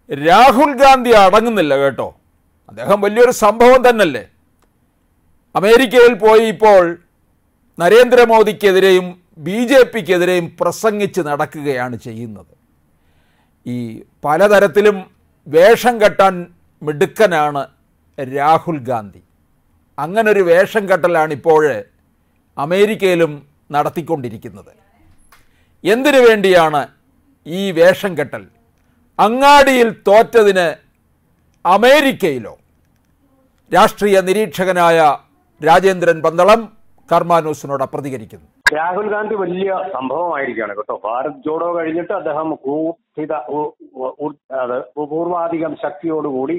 രാഹുൽ ഗാന്ധി അടങ്ങുന്നില്ല കേട്ടോ അദ്ദേഹം വലിയൊരു സംഭവം തന്നെയല്ലേ അമേരിക്കയിൽ പോയി ഇപ്പോൾ നരേന്ദ്രമോദിക്കെതിരെയും ബി ജെ പിക്കെതിരെയും പ്രസംഗിച്ച് നടക്കുകയാണ് ചെയ്യുന്നത് ഈ പലതരത്തിലും വേഷം കെട്ടാൻ മിടുക്കനാണ് രാഹുൽ ഗാന്ധി അങ്ങനൊരു വേഷം കെട്ടലാണ് ഇപ്പോൾ അമേരിക്കയിലും നടത്തിക്കൊണ്ടിരിക്കുന്നത് എന്തിനു വേണ്ടിയാണ് ഈ വേഷം കെട്ടൽ അങ്ങാടിയിൽ തോറ്റതിന് അമേരിക്കയിലോ രാഷ്ട്രീയ നിരീക്ഷകനായ രാജേന്ദ്രൻ പന്തളം കർമാനൂസിനോട് പ്രതികരിക്കുന്നു രാഹുൽ ഗാന്ധി വലിയ സംഭവമായിരിക്കുകയാണ് കേട്ടോ ഭാരത് ജോഡോ കഴിഞ്ഞിട്ട് അദ്ദേഹം ഊർജിത ഉ- ഉ- ഉ- അത് പൂർവാധികം ശക്തിയോടുകൂടി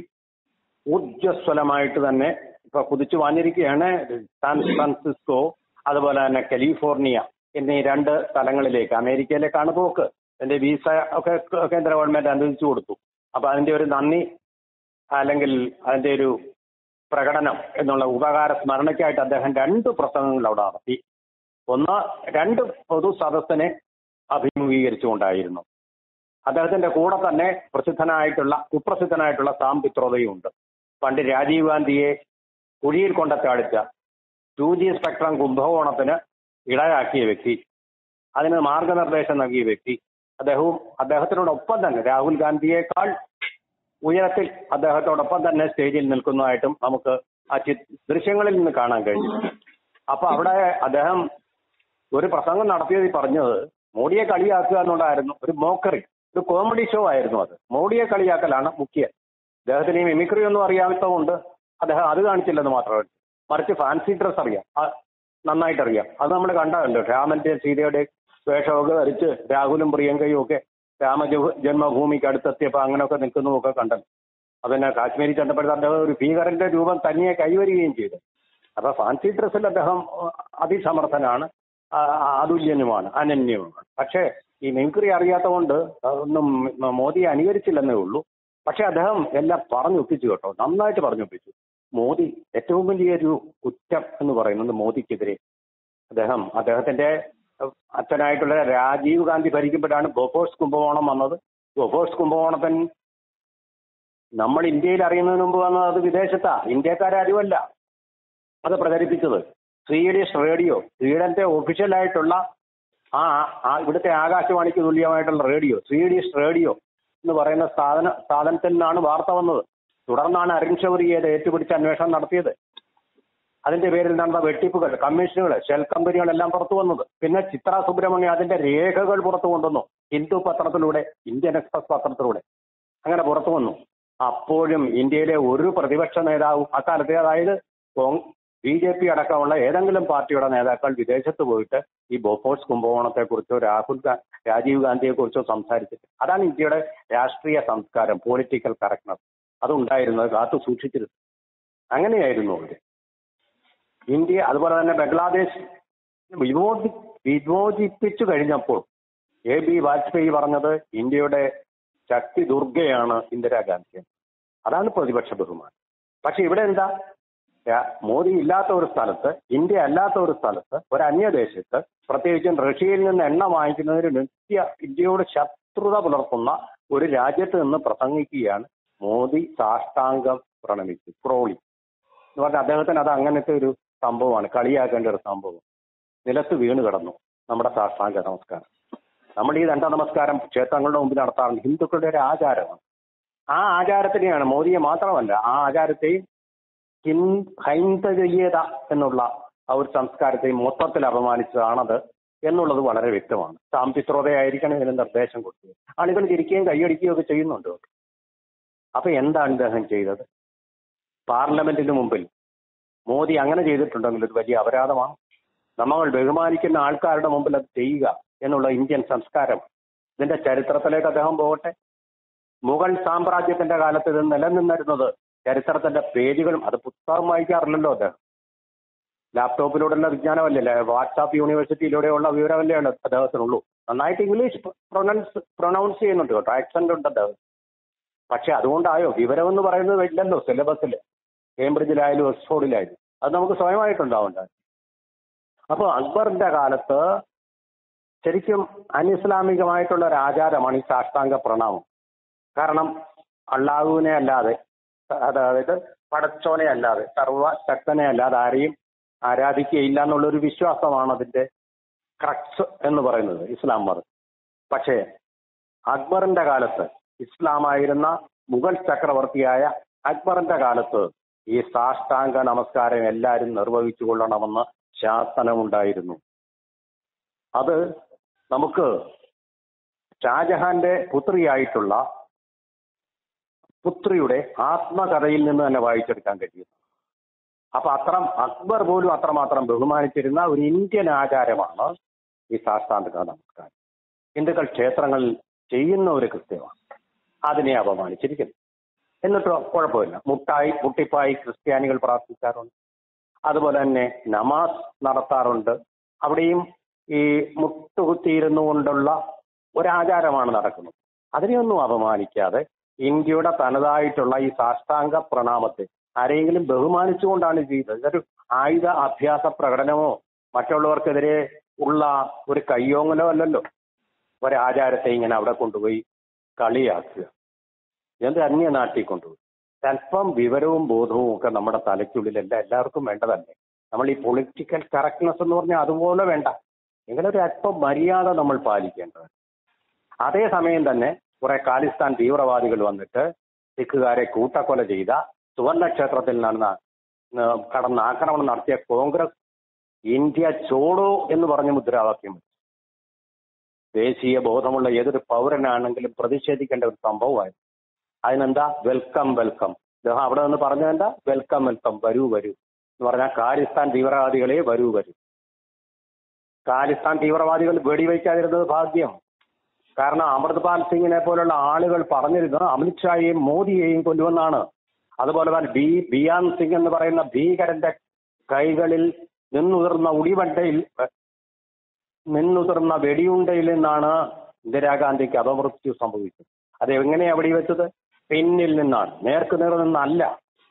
ഊർജ്ജസ്വലമായിട്ട് തന്നെ ഇപ്പൊ കുതിച്ചു വാഞ്ഞിരിക്കുകയാണ് സാൻ ഫ്രാൻസിസ്കോ അതുപോലെ തന്നെ കാലിഫോർണിയ എന്നീ രണ്ട് സ്ഥലങ്ങളിലേക്ക് അമേരിക്കയിലേക്കാണ് പോക്ക് അതിന്റെ വീസ ഒക്കെ കേന്ദ്ര ഗവൺമെന്റ് അനുവദിച്ചു കൊടുത്തു അപ്പൊ അതിന്റെ ഒരു നന്ദി അല്ലെങ്കിൽ അതിന്റെ ഒരു പ്രകടനം എന്നുള്ള ഉപകാര സ്മരണയ്ക്കായിട്ട് അദ്ദേഹം രണ്ട് പ്രസംഗങ്ങൾ അവിടെ നടത്തി ഒന്ന് രണ്ട് പൊതു സദസ്സിനെ അഭിമുഖീകരിച്ചുകൊണ്ടായിരുന്നു അദ്ദേഹത്തിന്റെ കൂടെ തന്നെ പ്രസിദ്ധനായിട്ടുള്ള കുപ്രസിദ്ധനായിട്ടുള്ള സാം പിത്രോദയും ഉണ്ട് പണ്ട് രാജീവ് ഗാന്ധിയെ കുഴിയിൽ കൊണ്ടെത്താടിച്ച ടു ജി സ്പെക്ട്രം കുംഭകോണത്തിന് ഇടയാക്കിയ വ്യക്തി അതിന് മാർഗനിർദ്ദേശം നൽകിയ വ്യക്തി അദ്ദേഹവും അദ്ദേഹത്തിനോടൊപ്പം തന്നെ രാഹുൽ ഗാന്ധിയേക്കാൾ ഉയരത്തിൽ അദ്ദേഹത്തോടൊപ്പം തന്നെ സ്റ്റേജിൽ നിൽക്കുന്നതായിട്ടും നമുക്ക് ആ ചി- ദൃശ്യങ്ങളിൽ നിന്ന് കാണാൻ കഴിഞ്ഞു അപ്പൊ അവിടെ അദ്ദേഹം ഒരു പ്രസംഗം നടത്തിയത് പറഞ്ഞത് മോഡിയെ കളിയാക്കുക എന്നുള്ളതായിരുന്നു ഒരു മോക്കറി ഒരു കോമഡി ഷോ ആയിരുന്നു അത് മോഡിയെ കളിയാക്കലാണ് മുഖ്യം അദ്ദേഹത്തിന് ഈ മിമിക്രി ഒന്നും അറിയാത്തതുകൊണ്ട് അദ്ദേഹം അത് കാണിച്ചില്ലെന്ന് മാത്രമേ മറിച്ച് ഫാൻസി ഡ്രസ് അറിയാം ആ, നന്നായിട്ട് അറിയാം അത് നമ്മൾ കണ്ടതല്ലോ രാമന്റെ സീതയുടെ വേഷമൊക്കെ ധരിച്ച് രാഹുലും പ്രിയങ്കയും ഒക്കെ രാമ ജന്മഭൂമിക്ക് അടുത്തെത്തിയപ്പോൾ അങ്ങനെയൊക്കെ നിൽക്കുന്നതൊക്കെ കണ്ടല്ലോ അതന്നെ കാശ്മീരി ചെന്നപ്പോഴത്തെ അദ്ദേഹം ഒരു ഭീകരന്റെ രൂപം തനിയെ കൈവരികയും ചെയ്തു അപ്പൊ ഫാൻസി ഡ്രസ്സിൽ അദ്ദേഹം അഹ് അതിസമർത്ഥനാണ് ആ- ആ- അതുല്യനുമാണ് അനന്യവുമാണ് പക്ഷേ ഈ മിമിക്രി അറിയാത്തതുകൊണ്ട് ഒന്നും മോദിയെ അനുകരിച്ചില്ലെന്നേ ഉള്ളൂ പക്ഷെ അദ്ദേഹം എല്ലാം പറഞ്ഞൊപ്പിച്ചു കേട്ടോ നന്നായിട്ട് പറഞ്ഞൊപ്പിച്ചു മോദി ഏറ്റവും വലിയൊരു കുറ്റം എന്ന് പറയുന്നത് മോദിക്കെതിരെ അദ്ദേഹം അദ്ദേഹത്തിന്റെ അഹ് അച്ഛനായിട്ടുള്ള രാജീവ് ഗാന്ധി ഭരിക്കുമ്പോഴാണ് ബൊഫോഴ്സ് കുംഭകോണം വന്നത് ബൊഫോഴ്സ് കുംഭകോണത്തൻ നമ്മൾ ഇന്ത്യയിൽ അറിയുന്നതിന് മുമ്പ് വന്നത് അത് വിദേശത്താ ഇന്ത്യക്കാരുമല്ല അത് പ്രചരിപ്പിച്ചത് സ്വീഡിഷ് റേഡിയോ സ്വീഡന്റെ ഒഫീഷ്യലായിട്ടുള്ള ആ ആ ഇവിടുത്തെ ആകാശവാണിക്ക് തുല്യമായിട്ടുള്ള റേഡിയോ സ്വീഡിഷ് റേഡിയോ എന്ന് പറയുന്ന സ്ഥാപന സ്ഥാപനത്തിൽ നിന്നാണ് വാർത്ത വന്നത് തുടർന്നാണ് അരുൺ ഷൗറി അത് ഏറ്റുപിടിച്ച് അന്വേഷണം നടത്തിയത് അതിന്റെ പേരിൽ നടന്ന വെട്ടിപ്പുകൾ കമ്മീഷനുകൾ ഷെൽ കമ്പനികളെല്ലാം പുറത്തു വന്നത് പിന്നെ ചിത്ര സുബ്രഹ്മണ്യം അതിന്റെ രേഖകൾ പുറത്തു കൊണ്ടുവന്നു ഹിന്ദു പത്രത്തിലൂടെ ഇന്ത്യൻ എക്സ്പ്രസ് പത്രത്തിലൂടെ അങ്ങനെ പുറത്തു വന്നു അപ്പോഴും ഇന്ത്യയിലെ ഒരു പ്രതിപക്ഷ നേതാവും അക്കാലത്തെ അതായത് ബി ജെ പി അടക്കമുള്ള ഏതെങ്കിലും പാർട്ടിയുടെ നേതാക്കൾ വിദേശത്ത് പോയിട്ട് ഈ ബോഫോഴ്സ് കുംഭകോണത്തെ കുറിച്ചോ രാഹുൽ ഗാ- രാജീവ് ഗാന്ധിയെ കുറിച്ചോ സംസാരിച്ചിട്ട് അതാണ് ഇന്ത്യയുടെ രാഷ്ട്രീയ സംസ്കാരം പൊളിറ്റിക്കൽ കറക്റ്റ്നസ് അതുണ്ടായിരുന്നത് കാത്തു സൂക്ഷിച്ചിരുന്നു അങ്ങനെയായിരുന്നു അവര് ഇന്ത്യ അതുപോലെ തന്നെ ബംഗ്ലാദേശ് വിമോചി വിമോചിപ്പിച്ചു കഴിഞ്ഞപ്പോൾ എ ബി വാജ്പേയി പറഞ്ഞത് ഇന്ത്യയുടെ ശക്തി ദുർഗയാണ് ഇന്ദിരാഗാന്ധി അതാണ് പ്രതിപക്ഷ ബഹുമാനം പക്ഷെ ഇവിടെ എന്താ രാ- മോദി ഇല്ലാത്ത ഒരു സ്ഥലത്ത് ഇന്ത്യ അല്ലാത്ത ഒരു സ്ഥലത്ത് ഒരു അന്യദേശത്ത് പ്രത്യേകിച്ചും റഷ്യയിൽ നിന്ന് എണ്ണ വാങ്ങിക്കുന്നതിന് നിത്യ ഇന്ത്യയോട് ശത്രുത പുലർത്തുന്ന ഒരു രാജ്യത്ത് നിന്ന് പ്രസംഗിക്കുകയാണ് മോദി സാഷ്ടാംഗം പ്രണമിച്ചു ക്രോളി എന്ന് പറഞ്ഞാൽ അദ്ദേഹത്തിന് അത് അങ്ങനത്തെ ഒരു സംഭവമാണ് കളിയാക്കേണ്ട ഒരു സംഭവം നിലത്ത് വീണ് കിടന്നു നമ്മുടെ സാഷ്ടാംഗ നമസ്കാരം നമ്മൾ ഈ ദണ്ഡ നമസ്കാരം ക്ഷേത്രങ്ങളുടെ മുമ്പിൽ നടത്താറുണ്ട് ഹിന്ദുക്കളുടെ ഒരു ആചാരമാണ് ആ ആചാരത്തിനെയാണ് മോദിയെ മാത്രമല്ല ആ ആചാരത്തെയും ഹിൻ ഹൈന്ദവീയത എന്നുള്ള ആ ഒരു സംസ്കാരത്തെയും മൊത്തത്തിൽ അപമാനിച്ചതാണത് എന്നുള്ളത് വളരെ വ്യക്തമാണ് സാമ്പിത്രോതയായിരിക്കണം ഇതിന് നിർദ്ദേശം കൊടുത്തത് ആളുകൾ ചിരിക്കുകയും കൈയടിക്കുകയും ഒക്കെ ചെയ്യുന്നുണ്ട് അപ്പൊ എന്താണ് ഇദ്ദേഹം ചെയ്തത് പാർലമെന്റിന് മുമ്പിൽ മോദി അങ്ങനെ ചെയ്തിട്ടുണ്ടെങ്കിൽ ഒരു വലിയ അപരാധമാണ് നമ്മൾ ബഹുമാനിക്കുന്ന ആൾക്കാരുടെ മുമ്പിൽ അത് ചെയ്യുക എന്നുള്ള ഇന്ത്യൻ സംസ്കാരം ഇതിന്റെ ചരിത്രത്തിലേക്ക് അദ്ദേഹം പോകട്ടെ മുഗൾ സാമ്രാജ്യത്തിന്റെ കാലത്ത് ഇത് നിലനിന്നിരുന്നത് ചരിത്രത്തിന്റെ പേജുകളും അത് പുസ്തകം വായിക്കാറില്ലല്ലോ അദ്ദേഹം ലാപ്ടോപ്പിലൂടെയുള്ള വിജ്ഞാനമല്ലേ വാട്സാപ്പ് യൂണിവേഴ്സിറ്റിയിലൂടെയുള്ള വിവരമല്ലേ അദ്ദേഹത്തിനുള്ളൂ നന്നായിട്ട് ഇംഗ്ലീഷ് പ്രൊനൗൺസ് പ്രൊനൗൺസ് ചെയ്യുന്നുണ്ട് കേട്ടോ ആക്സന്റ് ഉണ്ട് അദ്ദേഹം പക്ഷെ അതുകൊണ്ടായോ വിവരം എന്ന് പറയുന്നത് ഇല്ലല്ലോ സിലബസിൽ കേംബ്രിഡ്ജിലായാലും ഓക്സ്ഫോർഡിലായാലും അത് നമുക്ക് സ്വയമായിട്ടുണ്ടാവണ്ട അപ്പോൾ അക്ബറിന്റെ കാലത്ത് ശരിക്കും അനിസ്ലാമികമായിട്ടുള്ള ഒരു ആചാരമാണ് ഈ സാഷ്ടാംഗ പ്രണാമം കാരണം അള്ളാഹുവിനെ അല്ലാതെ അതായത് പടച്ചോനെ അല്ലാതെ സർവശക്തനെ അല്ലാതെ ആരെയും ആരാധിക്കുകയില്ല എന്നുള്ളൊരു വിശ്വാസമാണ് അതിന്റെ ക്രക്സ് എന്ന് പറയുന്നത് ഇസ്ലാം മതം പക്ഷേ അക്ബറിന്റെ കാലത്ത് ഇസ്ലാമായിരുന്ന മുഗൾ ചക്രവർത്തിയായ അക്ബറിന്റെ കാലത്ത് ഈ സാഷ്ടാംഗ നമസ്കാരം എല്ലാവരും നിർവഹിച്ചു കൊള്ളണമെന്ന് ശാസനമുണ്ടായിരുന്നു അത് നമുക്ക് ഷാജഹാന്റെ പുത്രിയായിട്ടുള്ള പുത്രിയുടെ ആത്മകഥയിൽ നിന്ന് തന്നെ വായിച്ചെടുക്കാൻ കഴിയും അപ്പൊ അത്ര അക്ബർ പോലും അത്രമാത്രം ബഹുമാനിച്ചിരുന്ന ഒരു ഇന്ത്യൻ ആചാരമാണ് ഈ സാഷ്ടാന്ത നമസ്കാരം ഹിന്ദുക്കൾ ക്ഷേത്രങ്ങളിൽ ചെയ്യുന്ന ഒരു കൃത്യമാണ് അതിനെ അപമാനിച്ചിരിക്കുന്നു എന്നിട്ടോ കുഴപ്പമില്ല മുട്ടായി മുട്ടിപ്പായി ക്രിസ്ത്യാനികൾ പ്രാർത്ഥിക്കാറുണ്ട് അതുപോലെ തന്നെ നമാസ് നടത്താറുണ്ട് അവിടെയും ഈ മുട്ടുകുത്തിയിരുന്നു കൊണ്ടുള്ള ഒരാചാരമാണ് നടക്കുന്നത് അതിനെയൊന്നും അപമാനിക്കാതെ ഇന്ത്യയുടെ തനതായിട്ടുള്ള ഈ സാഷ്ടാംഗ പ്രണാമത്തെ ആരെങ്കിലും ബഹുമാനിച്ചുകൊണ്ടാണ് ചെയ്തത് ഇതൊരു ആയുധ അഭ്യാസ പ്രകടനമോ മറ്റുള്ളവർക്കെതിരെ ഉള്ള ഒരു കയ്യോങ്ങലോ അല്ലല്ലോ ഒരാചാരത്തെ ഇങ്ങനെ അവിടെ കൊണ്ടുപോയി കളിയാക്കുക എന്ത് അന്യനാട്ടിൽ കൊണ്ടുപോയി അല്പം വിവരവും ബോധവും ഒക്കെ നമ്മുടെ തലയ്ക്കുള്ളിലല്ല എല്ലാവർക്കും വേണ്ടതല്ലേ നമ്മൾ ഈ പൊളിറ്റിക്കൽ കറക്റ്റ്നെസ് എന്ന് പറഞ്ഞാൽ അതുപോലെ വേണ്ട എങ്കിലൊരു അല്പം മര്യാദ നമ്മൾ പാലിക്കേണ്ടത് അതേസമയം തന്നെ കുറെ ഖാലിസ്ഥാൻ തീവ്രവാദികൾ വന്നിട്ട് സിഖുകാരെ കൂട്ടക്കൊല ചെയ്ത സുവർണ ക്ഷേത്രത്തിൽ നടന്ന ഏഹ്, കടന്ന് ആക്രമണം നടത്തിയ കോൺഗ്രസ് ഇന്ത്യ ചോടോ എന്ന് പറഞ്ഞ മുദ്രാവാക്യം വെച്ചു. ദേശീയ ബോധമുള്ള ഏതൊരു പൗരനാണെങ്കിലും പ്രതിഷേധിക്കേണ്ട ഒരു സംഭവമായിരുന്നു അതിനെന്താ വെൽക്കം വെൽക്കം അദ്ദേഹം അവിടെ നിന്ന് പറഞ്ഞതെന്താ വെൽക്കം വെൽക്കം വരൂ വരൂ എന്ന് പറഞ്ഞാൽ ഖാലിസ്ഥാൻ തീവ്രവാദികളെ വരൂ വരൂ ഖാലിസ്ഥാൻ തീവ്രവാദികൾ വെടിവെക്കാതിരുന്നത് ഭാഗ്യം കാരണം അമൃത്പാൽ സിംഗിനെ പോലുള്ള ആളുകൾ പറഞ്ഞിരുന്നത് അമിത്ഷായെയും മോദിയെയും കൊല്ലുമെന്നാണ് അതുപോലെ തന്നെ ബി ബിയാൻ സിംഗ് എന്ന് പറയുന്ന ഭീകരന്റെ കൈകളിൽ നിന്നുതിർന്ന ഉടിവണ്ടയിൽ നിന്നുതിർന്ന വെടിയുണ്ടയിൽ നിന്നാണ് ഇന്ദിരാഗാന്ധിക്ക് അപമൃത്യു സംഭവിച്ചത് അത് എങ്ങനെയാ വെടിവെച്ചത് പിന്നിൽ നിന്നാണ് നേർക്ക് നേർ നിന്നല്ല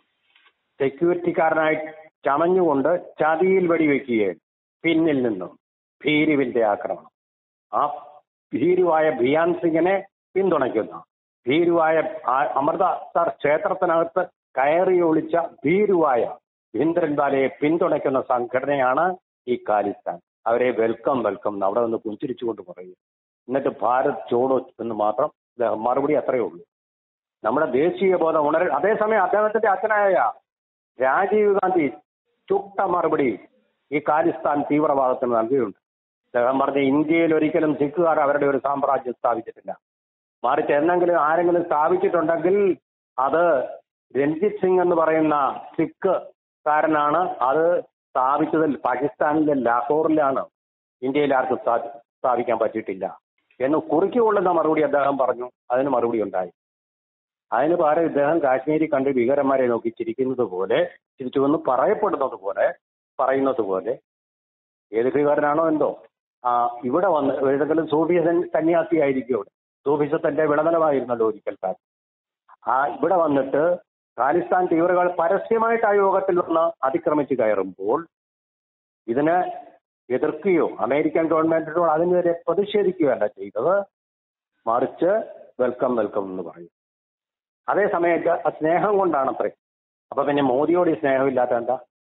സെക്യൂരിറ്റിക്കാരനായി ചമഞ്ഞുകൊണ്ട് ചതിയിൽ വെടിവെക്കുകയാണ് പിന്നിൽ നിന്നും ഭീരുവിന്റെ ആക്രമണം ആ ഭീരുവായ ബിയാൻ സിംഗിനെ പിന്തുണയ്ക്കുന്ന ഭീരുവായ ആ- അമൃതസർ ക്ഷേത്രത്തിനകത്ത് കയറി ഒളിച്ച ഭീരുവായ ഇന്ദ്രൻബാലയെ പിന്തുണയ്ക്കുന്ന സംഘടനയാണ് ഈ ഖാലിസ്ഥാൻ അവരെ വെൽക്കം വെൽക്കം എന്ന് അവിടെ നിന്ന് പുഞ്ചിരിച്ചുകൊണ്ട് പറയും എന്നിട്ട് ഭാരത് ചോടോ എന്ന് മാത്രം അദ്ദേഹം മറുപടി അത്രയേ ഉള്ളൂ നമ്മുടെ ദേശീയ ബോധം ഉണര അതേസമയം അദ്ദേഹത്തിന്റെ അച്ഛനായ രാജീവ് ഗാന്ധി ചുട്ട മറുപടി ഈ ഖാലിസ്ഥാൻ തീവ്രവാദത്തിന് നൽകിയിട്ടുണ്ട് അദ്ദേഹം പറഞ്ഞ ഇന്ത്യയിൽ ഒരിക്കലും സിഖുകാർ അവരുടെ ഒരു സാമ്രാജ്യം സ്ഥാപിച്ചിട്ടില്ല മറിച്ച് എന്നെങ്കിലും ആരെങ്കിലും സ്ഥാപിച്ചിട്ടുണ്ടെങ്കിൽ അത് രഞ്ജിത് സിംഗ് എന്ന് പറയുന്ന സിഖ് കാരനാണ് അത് സ്ഥാപിച്ചത് പാകിസ്ഥാനിലെ ലാഹോറിലാണ് ഇന്ത്യയിൽ ആർക്കും സ്ഥാ- സ്ഥാപിക്കാൻ പറ്റിയിട്ടില്ല എന്ന് കുറിക്കുകൊള്ളുന്ന മറുപടി അദ്ദേഹം പറഞ്ഞു അതിന് മറുപടി ഉണ്ടായി അതിന് പകരം ഇദ്ദേഹം കാശ്മീരി കണ്ട് ഭീകരന്മാരെ നോക്കി ചിരിക്കുന്നത് പോലെ ചിരിച്ചുവെന്ന് പറയപ്പെടുന്നത് പോലെ പറയുന്നത് പോലെ ഏത് ഭീകരനാണോ എന്തോ ആ ഇവിടെ വന്ന് ഏതെങ്കിലും സൂഫി സൻ- സന്യാസിയായിരിക്കും ഇവിടെ സൂഫിസത്തിന്റെ വിളനിലമായിരുന്നല്ലോ ഒരിക്കൽ കാലം ആ ഇവിടെ വന്നിട്ട് ഖാലിസ്ഥാൻ തീവ്രകൾ പരസ്യമായിട്ട് ആ യോഗത്തിൽ വന്ന് അതിക്രമിച്ച് കയറുമ്പോൾ ഇതിനെ എതിർക്കുകയോ അമേരിക്കൻ ഗവൺമെന്റിനോട് അതിനെതിരെ പ്രതിഷേധിക്കുകയല്ല ചെയ്തത് മറിച്ച് വെൽക്കം വെൽക്കം എന്ന് പറയും അതേ സമയത്ത് ആ സ്നേഹം കൊണ്ടാണ് അത്രേ അപ്പൊ പിന്നെ മോദിയോട് ഈ സ്നേഹമില്ലാത്ത എന്താ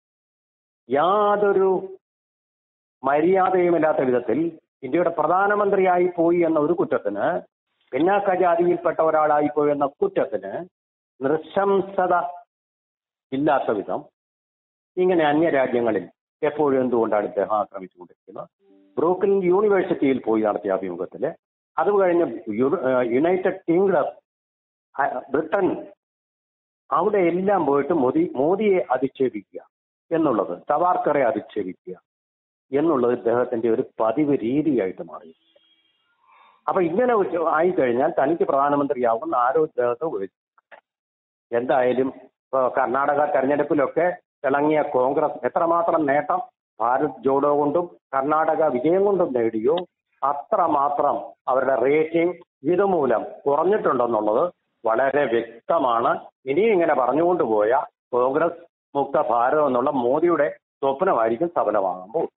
യാതൊരു മര്യാദയുമില്ലാത്ത വിധത്തിൽ ഇന്ത്യയുടെ പ്രധാനമന്ത്രിയായി പോയി എന്ന ഒരു കുറ്റത്തിന് പിന്നാക്ക ജാതിയിൽപ്പെട്ട ഒരാളായി പോയി എന്ന കുറ്റത്തിന് നൃശംസത ഇല്ലാത്ത വിധം ഇങ്ങനെ അന്യരാജ്യങ്ങളിൽ എപ്പോഴും എന്തുകൊണ്ടാണ് ഇദ്ദേഹം ആക്രമിച്ചുകൊണ്ടിരിക്കുന്നത് ബ്രൂക്ലിൻ യൂണിവേഴ്സിറ്റിയിൽ പോയി നടത്തിയ അഭിമുഖത്തിൽ അത് കഴിഞ്ഞ് യു- ഏഹ് യുണൈറ്റഡ് കിങ്ഡം അഹ് ബ്രിട്ടൻ അവിടെ എല്ലാം പോയിട്ട് മോദി മോദിയെ അധിക്ഷേപിക്കുക എന്നുള്ളത് സവാർക്കറെ അധിക്ഷേപിക്കുക എന്നുള്ളത് ഇദ്ദേഹത്തിന്റെ ഒരു പതിവ് രീതിയായിട്ട് മാറി അപ്പൊ ഇങ്ങനെ ഒരു- ആയിക്കഴിഞ്ഞാൽ തനിക്ക് പ്രധാനമന്ത്രിയാവുന്ന ആരോ ഇദ്ദേഹത്തെ ഉപയോഗിച്ചു എന്തായാലും ഇപ്പൊ കർണാടക തെരഞ്ഞെടുപ്പിലൊക്കെ തിളങ്ങിയ കോൺഗ്രസ് എത്രമാത്രം നേട്ടം ഭാരത് ജോഡോ കൊണ്ടും കർണാടക വിജയം കൊണ്ടും നേടിയോ അത്രമാത്രം അവരുടെ റേറ്റിംഗ് ഇതുമൂലം കുറഞ്ഞിട്ടുണ്ടെന്നുള്ളത് വളരെ വ്യക്തമാണ് ഇനിയും ഇങ്ങനെ പറഞ്ഞുകൊണ്ട് പോയ കോൺഗ്രസ് മുക്ത ഭാരതം എന്നുള്ള മോദിയുടെ സ്വപ്നമായിരിക്കും സഫലമാകുമ്പോൾ